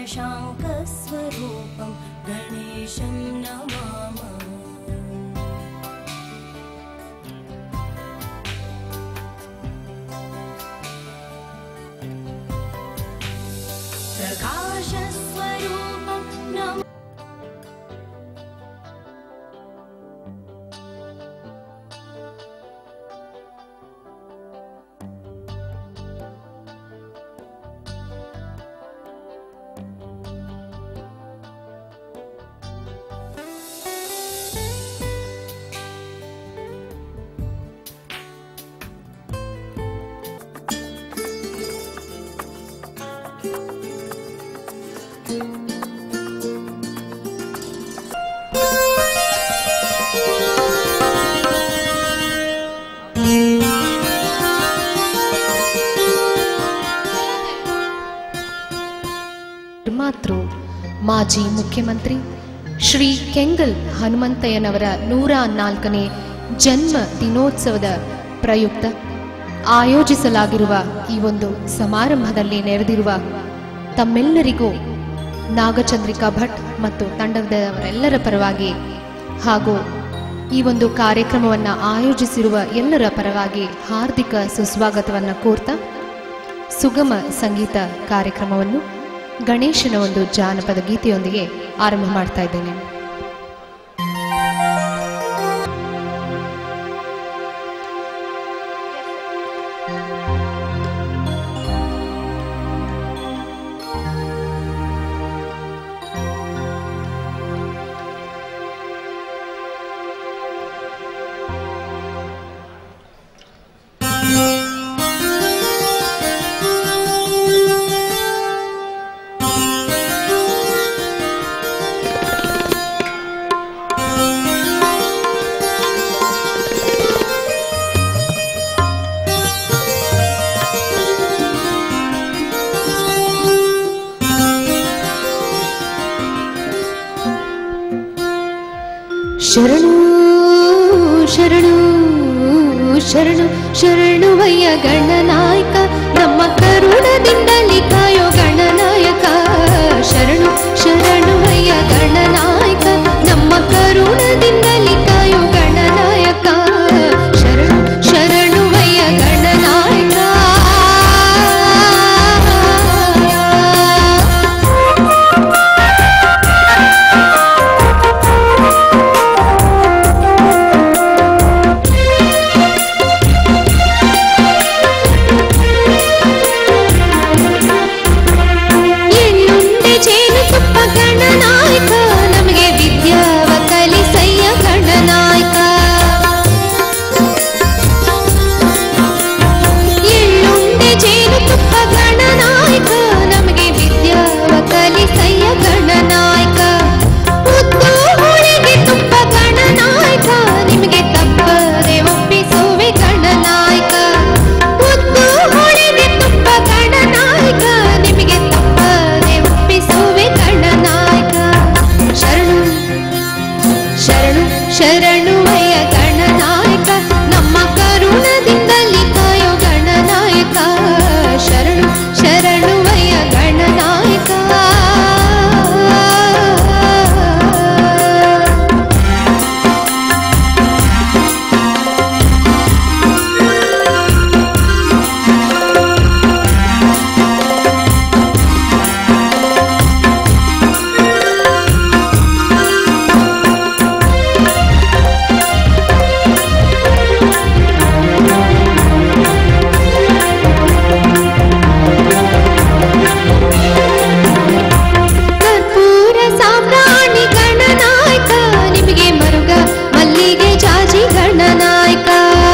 शशाङ्कस्वरूपं गणेशं नमामः प्रकाशस्वरूपं नम ಮಾತೃ ಮಾಜಿ ಮುಖ್ಯಮಂತ್ರಿ ಶ್ರೀ ಕೆಂಗಲ್ ಹನುಮಂತಯ್ಯನವರ ನೂರ ನಾಲ್ಕನೇ ಜನ್ಮ ದಿನೋತ್ಸವದ ಪ್ರಯುಕ್ತ ಆಯೋಜಿಸಲಾಗಿರುವ ಈ ಒಂದು ಸಮಾರಂಭದಲ್ಲಿ ನೆರೆದಿರುವ ತಮ್ಮೆಲ್ಲರಿಗೂ ನಾಗಚಂದ್ರಿಕಾ ಭಟ್ ಮತ್ತು ತಂಡದವರೆಲ್ಲರ ಪರವಾಗಿ ಹಾಗೂ ಈ ಒಂದು ಕಾರ್ಯಕ್ರಮವನ್ನು ಆಯೋಜಿಸಿರುವ ಎಲ್ಲರ ಪರವಾಗಿ ಹಾರ್ದಿಕ ಸುಸ್ವಾಗತವನ್ನು ಕೋರ್ತಾ ಸುಗಮ ಸಂಗೀತ ಕಾರ್ಯಕ್ರಮವನ್ನು ಗಣೇಶನ ಒಂದು ಜಾನಪದ ಗೀತೆಯೊಂದಿಗೆ ಆರಂಭ ಮಾಡ್ತಾ ಇದ್ದೇನೆ ಶರಣು ಶರಣು ಶರಣು ಶರಣುವಯ್ಯ ಗಣನಾಯಕ ನಮ್ಮ ಕರುಣದಿಂದಲಿ ಕಾಯೋ ಗಣನಾಯಕ ಶರಣು ಶರಣುವಯ್ಯ ಗಣನಾಯಕ ನಮ್ಮ ಕರುಣದಿಂದಲಿ ಕಾಯೋ ಗಣನಾಯಕ ಶರಣು ಶರಣುವಯ್ಯ ಗಣನಾಯಕ ಎಳ್ಳುಂಡೆ ಜೇನುತುಪ್ಪ ಗಣನಾಯಕ ನಮಗೆ ವಿದ್ಯಾವ ಕಲಿಸಯ್ಯ ಗಣನಾಯಕ ಎಳ್ಳುಂಡೆ ಜೇನುತುಪ್ಪ ಗಣನಾಯಕ ನಮಗೆ ವಿದ್ಯಾವ ಕಲಿಸಯ್ಯ ಗಣನಾಯಕ ಉದ್ದು ಹೋಳಿಗೆ ತುಪ್ಪ ಗಣನಾಯಕ ನಿಮಗೆ ತಪ್ಪದೆ ಒಪ್ಪಿಸುವೆ ಗಣನಾಯಕ ಉದ್ದು ಹೋಳಿಗೆ ತುಪ್ಪ ಗಣನಾಯಕ ನಿಮಗೆ ತಪ್ಪದೆ ಒಪ್ಪಿಸುವೆ ಗಣನಾಯಕ ಶರಣು ಶರಣು ಶರಣುವಯ್ಯ ಗಣನಾಯಕ ನಮ್ಮ ಕರುಣದಿಂದಲಿ ಕಾಯೋ ಗಣನಾಯಕ ಶರಣು ಶರಣುವಯ್ಯ ಗಣನಾಯಕ ಕರ್ಪೂರ ಸಾಮ್ರಾಣಿ ಗಣನಾಯಕ ನಿಮಗೆ ಮರುಗ ಮಲ್ಲಿಗೆ ಜಾಜಿ ಗಣನಾಯಕ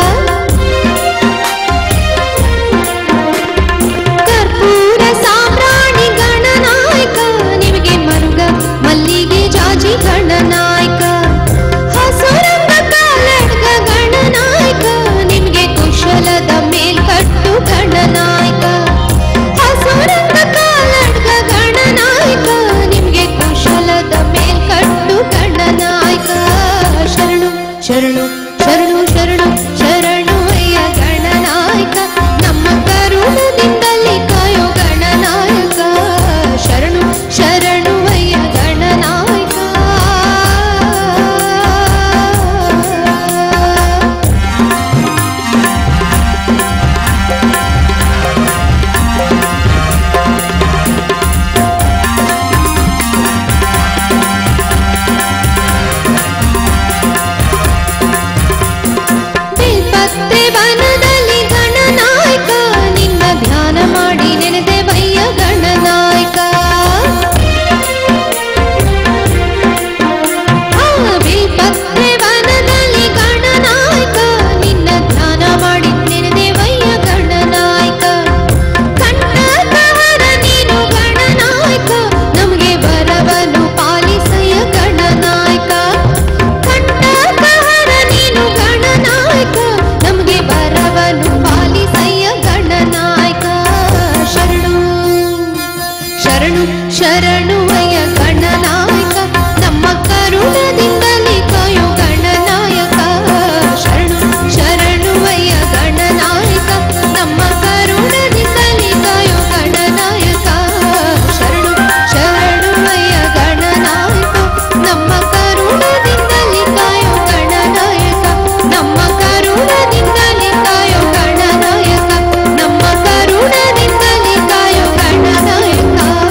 ಕರ್ಪೂರ ಸಾಮ್ರಾಣಿ ಗಣನಾಯಕ ನಿಮಗೆ ಮರುಗ ಮಲ್ಲಿಗೆ ಜಾಜಿ ಗಣನಾಯಕ ಹಸುರಂಗ ಕಾಲಡ್ಗ ಗಣನಾಯಕ ನಿಮಗೆ ಕುಶಲದ ಮೇಲ್ಕಟ್ಟು ಗಣನಾಯಕ ಹಸುರಂಗ ಕಾಲಡ್ಗ ಗಣನಾಯಕ ನಿಮಗೆ ಕುಶಲದ ಮೇಲ್ಕಟ್ಟು ಗಣನಾಯಕ ಶರಣು ಶರಣು ಶರಣು ಶರಣು ಶರಣು ಅಯ್ಯ ಗಣನಾಯಕ ನಮ್ಮ ಕರುಣದಿಂದಲೇ ಕಾಯೋ ಗಣನಾಯಕ ಶರಣು ಶರಣು ಬೇಲ್ಪತ್ರೆ ವನದಲ್ಲಿ ಗಣನಾಯಕ ನಿನ್ನ ಧ್ಯಾನ ಮಾಡಿ ನೆನೆದೆ ಬಯ್ಯ ಗಣನಾಯಕ ಆ ಬೇಲ್ಪತ್ರೆ ವನದಲ್ಲಿ ಗಣನಾಯಕ ನಿನ್ನ ಧ್ಯಾನ ಮಾಡಿ ನೆನೆದೆ ಬಯ್ಯ ಗಣನಾಯಕ ಕಣ್ಣಕಹರ ನೀನು ಗಣನಾಯಕ ನಮಗೆ ಬರವನು ಪಾಲಿಸಯ್ಯ ಗಣನಾಯಕ ಕಣ್ಣಕಹರ ನೀನು ಗಣನಾಯಕ ನಮಗೆ ಬರವನು ಪಾಲಿಸಯ್ಯ ಗಣನಾಯಕ ಶರಣು ಶರಣು ಶರಣುವಯ್ಯ ಗಣನಾಯಕ ನಮ್ಮ ಕರುಣದಿಂದಲೇ ಕಾಯೋ ಗಣನಾಯಕ ಶರಣು ಶರಣುವಯ್ಯ ಗಣನಾಯಕ ನಮ್ಮ ಕರುಣದಿಂದಲೇ ಕಾಯೋ ಗಣನಾಯಕ ಶರಣು ಶರಣುವಯ್ಯ ಗಣನಾಯಕ ನಮ್ಮ ಕರುಣದಿಂದಲೇ ಕಾಯೋ ಗಣನಾಯಕ ನಮ್ಮ ಕರುಣದಿಂದಲೇ ಕಾಯೋ ಗಣನಾಯಕ ನಮ್ಮ ಕರುಣದಿಂದಲೇ ಕಾಯೋ ಗಣನಾಯಕ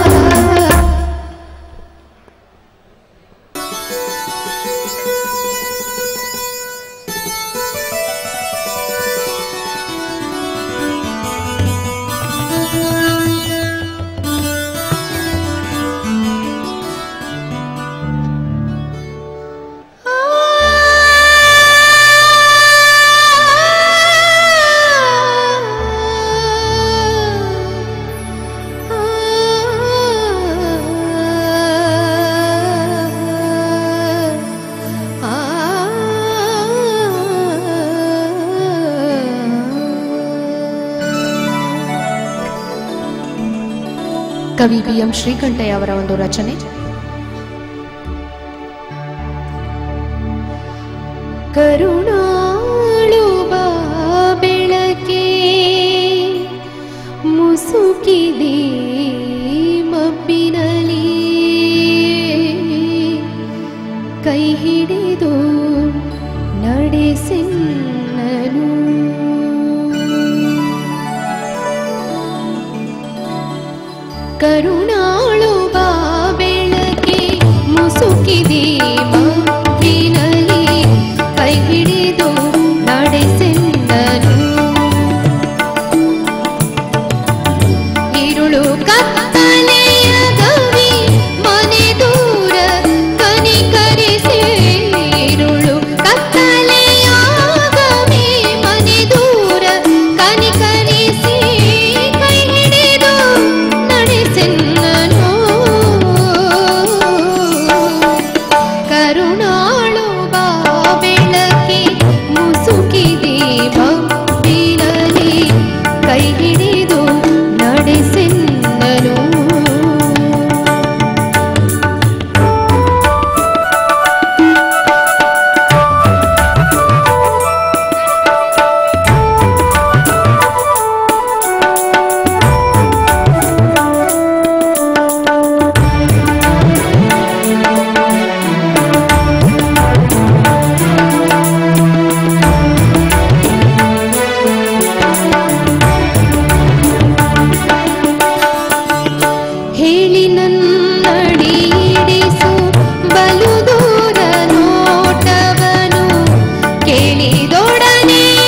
ಕವಿ ಬಿ ಎಂ ಶ್ರೀಕಂಠಯ್ಯ ಅವರ ಒಂದು ರಚನೆ ಕರುಣಾಳುವ ಬೆಳಕೆ ಮುಸುಕಿದೆ ಮಬ್ಬಿನಲಿ ಕೈ ಹಿಡಿದು ನಡೆಸೆನ್ನನು ಕರುಣಾಳುವ ಬೆಳಕೆ ಮುಸುಕಿದೆ ಮಬ್ಬಿನಲಿ ಕೈ ಹಿಡಿದು ನಡೆಸೆಂದನು ഇരുളു കത്തലയ ഗവി മനെ ദൂര കനികരിസേ ഇരുളു കത്തലയ ഗവി മനെ ദൂര കനികരിസേ കൈ ಹಿಡಿದು ನಡೆಸೆನ್ನನು ಕರುಣಾಳುವ ಬೆಳಕೆ ಮುಸುಕಿದೆ ಭಕ್ತಿರಲಿ ಕೈ ಹಿಡಿದು ನಡೆಸೆನ್ನನು ಹೇಳಿ ನನ್ನಡಿಯಿಡಿಸು ಬಲು ದೂರ ನೋಟವನು ಕೇಳಿದೊಡನೆ